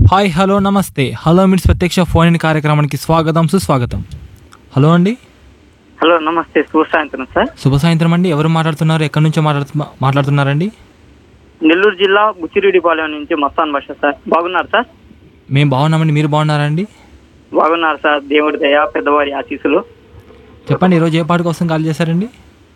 hi hello నమస్తే hello మిట్స్ ప్రత్యక్ష ఫోన్ ఇన్ కార్యక్రమానికి స్వాగతం సుస్వాగతం హలో అండి హలో నమస్తే శుభ సాయంత్రం సార్ శుభ సాయంత్రం అండి ఎవరు మాట్లాడుతున్నారు ఎక్కడి నుంచో మాట్లాడుతు మాట్లాడుతున్నారండి నెల్లూరు జిల్లా బుచ్చిరెడ్డిపాలెం నుంచి మస్తాన్ భాష సార్ బాగున్నారు సార్ మేము బాగున్నామండి మీరు బాగున్నారండి బాగున్నారు సార్ దేవుడి దయ పెద్దవారి ఆశీస్సులు చెప్పండి ఈరోజు ఏ పాట కోసం కాల్ చేశారండి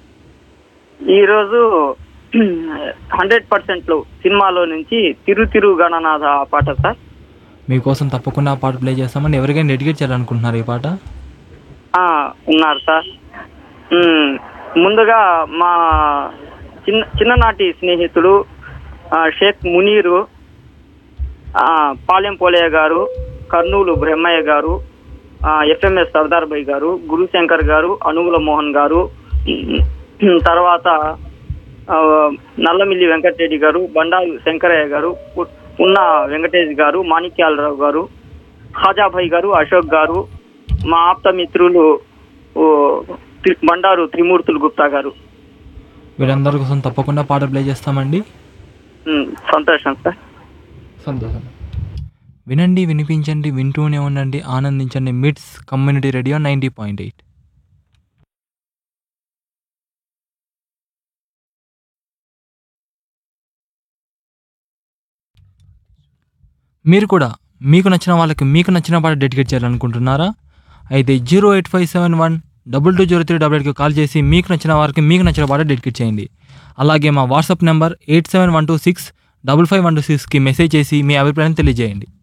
ఈరోజు హండ్రెడ్ పర్సెంట్లు సినిమాలో నుంచి తిరు తిరు గణనాథ ఆ పాట సార్ మీకోసం తప్పకుండా ఆ పాట ప్లే చేస్తామండి ఎవరికైనా డెడికేట్ చేయాలనుకుంటున్నారు ఈ పాట ఆ, ఉన్నారు సార్ ఉమ్, ముందుగా మా చిన్న చిన్ననాటి స్నేహితుడు ఆ, షేక్ మునీరు ఆ, పాలెం పోలయ్య గారు కర్నూలు బ్రహ్మయ్య గారు ఆ, ఎఫ్ఎంఎస్ సర్దార్ భాయ్ గారు గురుశంకర్ గారు అనుగుల మోహన్ గారు ఉమ్, తర్వాత ఆ, నల్లమిల్లి వెంకటరెడ్డి గారు బండారు శంకరయ్య గారు పు- ఉన్న వెంకటేష్ గారు మాణిక్యాలరావు గారు ఖాజాభాయ్ గారు అశోక్ గారు మా ఆప్త మిత్రులు ఓ, త్రి- బండారు త్రిమూర్తులు గుప్తా గారు వీరందరి కోసం తప్పకుండా పాట ప్లే చేస్తామండి ఉమ్, సంతోషం సార్ సంతోషం వినండి వినిపించండి వింటూనే ఉండండి ఆనందించండి MITS community radio ninety point eight మీరు కూడా మీకు నచ్చిన వాళ్ళకి మీకు నచ్చిన పాట డెడికేట్ చేయాలనుకుంటున్నారా అయితే zero eight five seven one double two zero three double ఎయిట్కి కాల్ చేసి మీకు నచ్చిన వారికి మీకు నచ్చిన పాట డెడికేట్ చేయండి అలాగే మా WhatsApp number eight seven one two six double five one two సిక్స్కి మెసేజ్ చేసి మీ అభిప్రాయం తెలియజేయండి